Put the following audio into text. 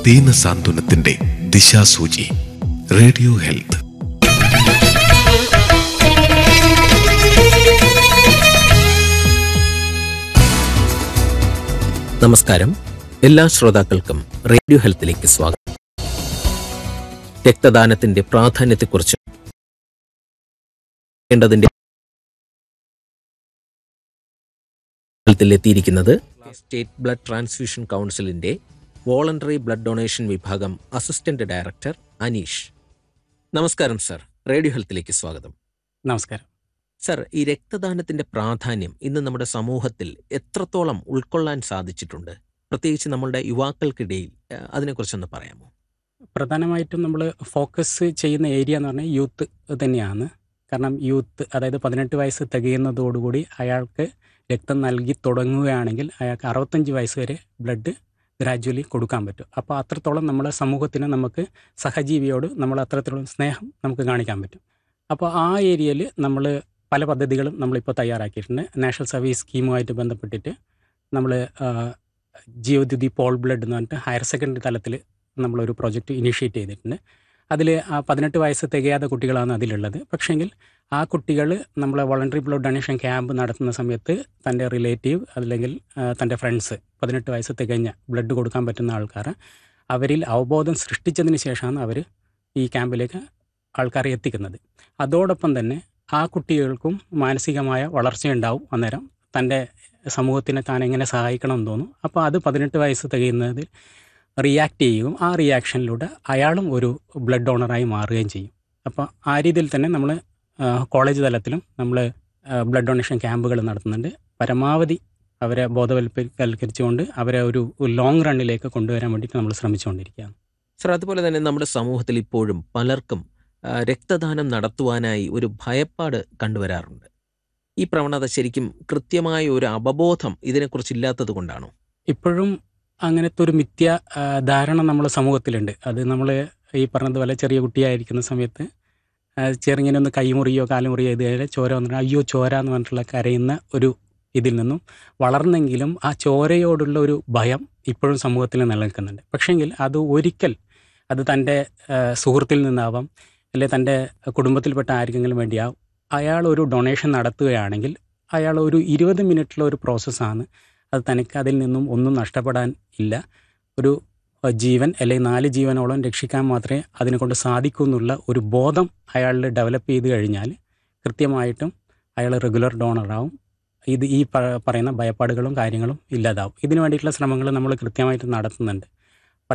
ദീന സാന്ത്വനത്തിന്റെ ദിശാസൂചി radio health നമസ്കാരം എല്ലാ ശ്രോതാക്കൾക്കും റേഡിയോ ഹെൽത്തിലേക്ക് സ്വാഗതം രക്തദാനത്തിന്റെ പ്രാധാന്യത്തെക്കുറിച്ച് ണ്ടതിന്റെ എത്തിയിരിക്കുന്നത് സ്റ്റേറ്റ് ബ്ലഡ് ട്രാൻസ്ഫ്യൂഷൻ കൗൺസിലിന്റെ വോളണ്ടറി ബ്ലഡ് ഡൊണേഷൻ വിഭാഗം അസിസ്റ്റന്റ് ഡയറക്ടർ അനീഷ് നമസ്കാരം സർ റേഡിയോ ഹെൽത്തിലേക്ക് സ്വാഗതം നമസ്കാരം സർ ഈ രക്തദാനത്തിന്റെ പ്രാധാന്യം ഇന്ന് നമ്മുടെ സമൂഹത്തിൽ എത്രത്തോളം ഉൾക്കൊള്ളാൻ സാധിച്ചിട്ടുണ്ട് പ്രത്യേകിച്ച് നമ്മളുടെ യുവാക്കൾക്കിടയിൽ ഏഹ്, അതിനെക്കുറിച്ചൊന്ന് പറയാമോ പ്രധാനമായിട്ടും നമ്മൾ ഫോക്കസ് ചെയ്യുന്ന ഏരിയ എന്ന് പറഞ്ഞാൽ യൂത്ത് തന്നെയാണ് കാരണം യൂത്ത് അതായത് പതിനെട്ട് വയസ്സ് തികയുന്നതോടുകൂടി അയാൾക്ക് രക്തം നൽകി തുടങ്ങുകയാണെങ്കിൽ അയാൾക്ക് അറുപത്തഞ്ച് വയസ്സ് വരെ ബ്ലഡ് ഗ്രാജ്വലി കൊടുക്കാൻ പറ്റും അപ്പോൾ അത്രത്തോളം നമ്മുടെ സമൂഹത്തിന് നമുക്ക് സഹജീവിയോട് നമ്മൾ അത്രത്തോളം സ്നേഹം നമുക്ക് കാണിക്കാൻ പറ്റും അപ്പോൾ ആ ഏരിയയിൽ നമ്മൾ പല പദ്ധതികളും നമ്മളിപ്പോൾ തയ്യാറാക്കിയിട്ടുണ്ട് നാഷണൽ സർവീസ് സ്കീമുമായിട്ട് ബന്ധപ്പെട്ടിട്ട് നമ്മൾ ജീവദ്യുതി പോൾ ബ്ലഡ് എന്ന് പറഞ്ഞിട്ട് ഹയർ സെക്കൻഡറി തലത്തിൽ നമ്മളൊരു പ്രോജക്റ്റ് ഇനിഷ്യേറ്റ് ചെയ്തിട്ടുണ്ട് അതിൽ ആ പതിനെട്ട് വയസ്സ് തികയാത്ത കുട്ടികളാണ് അതിലുള്ളത് പക്ഷേങ്കിൽ ആ കുട്ടികൾ നമ്മൾ വോളണ്ടറി ബ്ലഡ് ഡൊണേഷൻ ക്യാമ്പ് നടത്തുന്ന സമയത്ത് തൻ്റെ റിലേറ്റീവ് അല്ലെങ്കിൽ ആ, തൻ്റെ ഫ്രണ്ട്സ് പതിനെട്ട് വയസ്സ് തികഞ്ഞ ബ്ലഡ് കൊടുക്കാൻ പറ്റുന്ന ആൾക്കാർ അവരിൽ അവബോധം സൃഷ്ടിച്ചതിന് ശേഷമാണ് അവർ ഈ ക്യാമ്പിലേക്ക് ആൾക്കാരെ എത്തിക്കുന്നത് അതോടൊപ്പം തന്നെ ആ കുട്ടികൾക്കും മാനസികമായ വളർച്ചയുണ്ടാവും അന്നേരം തൻ്റെ സമൂഹത്തിനെ താൻ എങ്ങനെ സഹായിക്കണം എന്ന് തോന്നും അപ്പോൾ അത് പതിനെട്ട് വയസ്സ് തികയുന്നതിൽ റിയാക്ട് ചെയ്യുകയും ആ റിയാക്ഷനിലൂടെ അയാളും ഒരു ബ്ലഡ് ഡോണറായി മാറുകയും ചെയ്യും അപ്പോൾ ആ രീതിയിൽ തന്നെ നമ്മൾ കോളേജ് തലത്തിലും നമ്മൾ ബ്ലഡ് ഡൊണേഷൻ ക്യാമ്പുകൾ നടത്തുന്നുണ്ട് പരമാവധി അവരെ ബോധവൽപ്പവൽക്കരിച്ചുകൊണ്ട് അവരെ ഒരു ലോങ് റണ്ണിലേക്ക് കൊണ്ടുവരാൻ വേണ്ടിയിട്ട് നമ്മൾ ശ്രമിച്ചുകൊണ്ടിരിക്കുകയാണ് സർ അതുപോലെ തന്നെ നമ്മുടെ സമൂഹത്തിൽ ഇപ്പോഴും പലർക്കും ആ, രക്തദാനം നടത്തുവാനായി ഒരു ഭയപ്പാട് കണ്ടുവരാറുണ്ട് ഈ പ്രവണത ശരിക്കും കൃത്യമായ ഒരു അവബോധം ഇതിനെക്കുറിച്ച് ഇല്ലാത്തത് കൊണ്ടാണോ ഇപ്പോഴും അങ്ങനത്തെ ഒരു മിഥ്യ ആ, ധാരണ നമ്മുടെ സമൂഹത്തിലുണ്ട് അത് നമ്മൾ ഈ പറഞ്ഞതുപോലെ ചെറിയ കുട്ടിയായിരിക്കുന്ന സമയത്ത് ആ, ചെറുങ്ങനെ ഒന്ന് കൈമുറിയോ കാലുമുറിയോ ഇത് ചോര വന്നിട്ട് അയ്യോ ചോര എന്ന് പറഞ്ഞിട്ടുള്ള കരയുന്ന ഒരു ഇതിൽ നിന്നും വളർന്നെങ്കിലും ആ ചോരയോടുള്ള ഒരു ഭയം ഇപ്പോഴും സമൂഹത്തിൽ നിലനിൽക്കുന്നുണ്ട് പക്ഷേങ്കിൽ അത് ഒരിക്കൽ അത് തൻ്റെ ആ, സുഹൃത്തിൽ നിന്നാവാം അല്ലെ തൻ്റെ കുടുംബത്തിൽപ്പെട്ട ആർക്കെങ്കിലും വേണ്ടിയാവും അയാൾ ഒരു ഡൊണേഷൻ നടത്തുകയാണെങ്കിൽ അയാൾ ഒരു ഇരുപത് മിനിറ്റുള്ള ഒരു പ്രോസസ്സാണ് അത് തനിക്ക് അതിൽ നിന്നും ഒന്നും നഷ്ടപ്പെടാൻ ഇല്ല ഒരു അഹ്, ജീവൻ അല്ലെങ്കിൽ നാല് ജീവനോളം രക്ഷിക്കാൻ മാത്രമേ അതിനെ കൊണ്ട് സാധിക്കൂ എന്നുള്ള ഒരു ബോധം അയാളിൽ ഡെവലപ്പ് ചെയ്ത് കഴിഞ്ഞാൽ കൃത്യമായിട്ടും അയാൾ റെഗുലർ ഡോണറാവും ഇത് ഈ പ- പറയുന്ന ഭയപ്പാടുകളും കാര്യങ്ങളും ഇല്ലാതാവും ഇതിനു വേണ്ടിയിട്ടുള്ള ശ്രമങ്ങൾ നമ്മൾ കൃത്യമായിട്ട് നടത്തുന്നുണ്ട്